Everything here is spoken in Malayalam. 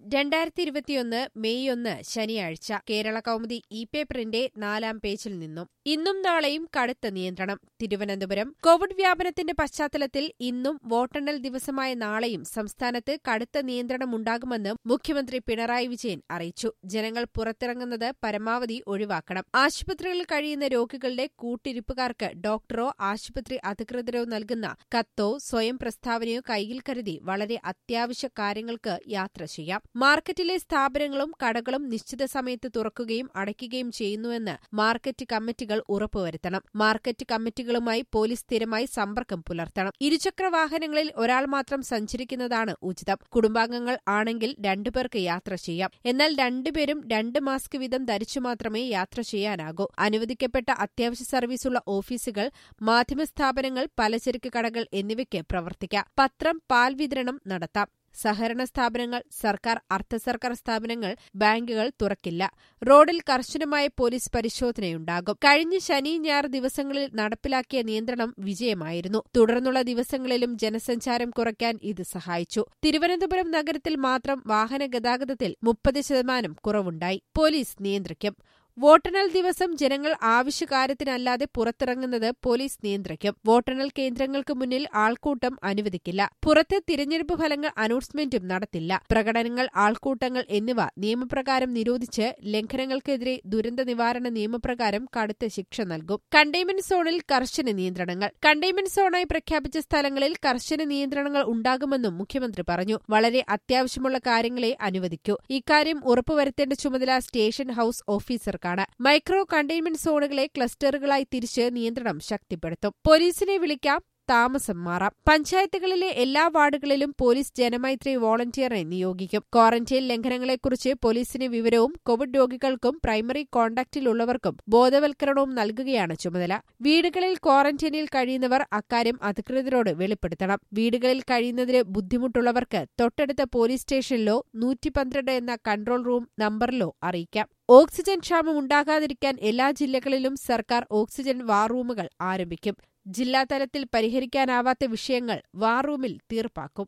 രണ്ടായിരത്തി ഇരുപത്തിയൊന്ന് മെയ് ഒന്ന് ശനിയാഴ്ച കേരള കൗമുദി ഇ പേപ്പറിന്റെ നാലാം പേജിൽ നിന്നും ഇന്നും നാളെയും കടുത്ത നിയന്ത്രണം തിരുവനന്തപുരം കോവിഡ് വ്യാപനത്തിന്റെ പശ്ചാത്തലത്തിൽ ഇന്നും വോട്ടെണ്ണൽ ദിവസമായ നാളെയും സംസ്ഥാനത്ത് കടുത്ത നിയന്ത്രണമുണ്ടാകുമെന്ന് മുഖ്യമന്ത്രി പിണറായി വിജയൻ അറിയിച്ചു ജനങ്ങൾ പുറത്തിറങ്ങുന്നത് പരമാവധി ഒഴിവാക്കണം ആശുപത്രികളിൽ കഴിയുന്ന രോഗികളുടെ കൂട്ടിരിപ്പുകാർക്ക് ഡോക്ടറോ ആശുപത്രി അധികൃതരോ നൽകുന്ന കത്തോ സ്വയം പ്രസ്താവനയോ കയ്യിൽ കരുതി വളരെ അത്യാവശ്യ കാര്യങ്ങൾക്ക് യാത്ര ചെയ്യാം മാർക്കറ്റിലെ സ്ഥാപനങ്ങളും കടകളും നിശ്ചിത സമയത്ത് തുറക്കുകയും അടയ്ക്കുകയും ചെയ്യുന്നുവെന്ന് മാർക്കറ്റ് കമ്മിറ്റികൾ ഉറപ്പുവരുത്തണം മാർക്കറ്റ് കമ്മിറ്റികളുമായി പോലീസ് സ്ഥിരമായി സമ്പർക്കം പുലർത്തണം ഇരുചക്ര വാഹനങ്ങളിൽ ഒരാൾ മാത്രം സഞ്ചരിക്കുന്നതാണ് ഉചിതം കുടുംബാംഗങ്ങൾ ആണെങ്കിൽ രണ്ടുപേർക്ക് യാത്ര ചെയ്യാം എന്നാൽ രണ്ടുപേരും രണ്ട് മാസ്ക് വീതം ധരിച്ചു മാത്രമേ യാത്ര ചെയ്യാനാകൂ അനുവദിക്കപ്പെട്ട അത്യാവശ്യ സർവീസുള്ള ഓഫീസുകൾ മാധ്യമ സ്ഥാപനങ്ങൾ പലചരക്ക് കടകൾ എന്നിവയ്ക്ക് പ്രവർത്തിക്കാം പത്രം പാൽ വിതരണം നടത്താം സഹകരണ സ്ഥാപനങ്ങൾ സർക്കാർ അർദ്ധ സർക്കാർ സ്ഥാപനങ്ങൾ ബാങ്കുകൾ തുറക്കില്ല റോഡിൽ കർശനമായ പോലീസ് പരിശോധനയുണ്ടാകും കഴിഞ്ഞ ശനി ഞായർ ദിവസങ്ങളിൽ നടപ്പിലാക്കിയ നിയന്ത്രണം വിജയമായിരുന്നു തുടർന്നുള്ള ദിവസങ്ങളിലും ജനസഞ്ചാരം കുറയ്ക്കാൻ ഇത് സഹായിച്ചു തിരുവനന്തപുരം നഗരത്തിൽ മാത്രം വാഹന ഗതാഗതത്തിൽ മുപ്പത് ശതമാനം കുറവുണ്ടായി പോലീസ് നിയന്ത്രിക്കും വോട്ടെണ്ണൽ ദിവസം ജനങ്ങൾ ആവശ്യകാര്യത്തിനല്ലാതെ പുറത്തിറങ്ങുന്നത് പോലീസ് നിയന്ത്രിക്കും വോട്ടെണ്ണൽ കേന്ദ്രങ്ങൾക്ക് മുന്നിൽ ആൾക്കൂട്ടം അനുവദിക്കില്ല പുറത്ത് തിരഞ്ഞെടുപ്പ് ഫലങ്ങൾ അനൗൺസ്മെന്റും നടത്തില്ല പ്രകടനങ്ങൾ ആൾക്കൂട്ടങ്ങൾ എന്നിവ നിയമപ്രകാരം നിരോധിച്ച് ലംഘനങ്ങൾക്കെതിരെ ദുരന്ത നിവാരണ നിയമപ്രകാരം കടുത്ത ശിക്ഷ നൽകും കണ്ടെയ്ൻമെന്റ് സോണിൽ കർശന നിയന്ത്രണങ്ങൾ കണ്ടെയ്ൻമെന്റ് സോണായി പ്രഖ്യാപിച്ച സ്ഥലങ്ങളിൽ കർശന നിയന്ത്രണങ്ങൾ ഉണ്ടാകുമെന്നും മുഖ്യമന്ത്രി പറഞ്ഞു വളരെ അത്യാവശ്യമുള്ള കാര്യങ്ങളെ അനുവദിക്കൂ ഇക്കാര്യം ഉറപ്പുവരുത്തേണ്ട ചുമതല സ്റ്റേഷൻ ഹൌസ് ഓഫീസർക്കാണ് മൈക്രോ കണ്ടെയ്ൻമെന്റ് സോണുകളെ ക്ലസ്റ്ററുകളായി തിരിച്ച് നിയന്ത്രണം ശക്തിപ്പെടുത്തും പോലീസിനെ വിളിക്കാം താമസം മാറാം പഞ്ചായത്തുകളിലെ എല്ലാ വാർഡുകളിലും പോലീസ് ജനമൈത്രി വോളണ്ടിയറെ നിയോഗിക്കും ക്വാറന്റൈൻ ലംഘനങ്ങളെക്കുറിച്ച് പോലീസിന് വിവരവും കോവിഡ് രോഗികൾക്കും പ്രൈമറി കോണ്ടാക്റ്റിലുള്ളവർക്കും ബോധവൽക്കരണവും നൽകുകയാണ് ചുമതല വീടുകളിൽ ക്വാറന്റൈനിൽ കഴിയുന്നവർ അക്കാര്യം അധികൃതരോട് വെളിപ്പെടുത്തണം വീടുകളിൽ കഴിയുന്നതിന് ബുദ്ധിമുട്ടുള്ളവർക്ക് തൊട്ടടുത്ത പോലീസ് സ്റ്റേഷനിലോ നൂറ്റി പന്ത്രണ്ട് എന്ന കൺട്രോൾ റൂം നമ്പറിലോ അറിയിക്കാം ഓക്സിജൻ ക്ഷാമം ഉണ്ടാകാതിരിക്കാൻ എല്ലാ ജില്ലകളിലും സർക്കാർ ഓക്സിജൻ വാർ റൂമുകൾ ആരംഭിക്കും ജില്ലാതലത്തിൽ പരിഹരിക്കാനാവാത്ത വിഷയങ്ങൾ വാർ റൂമിൽ തീർപ്പാക്കും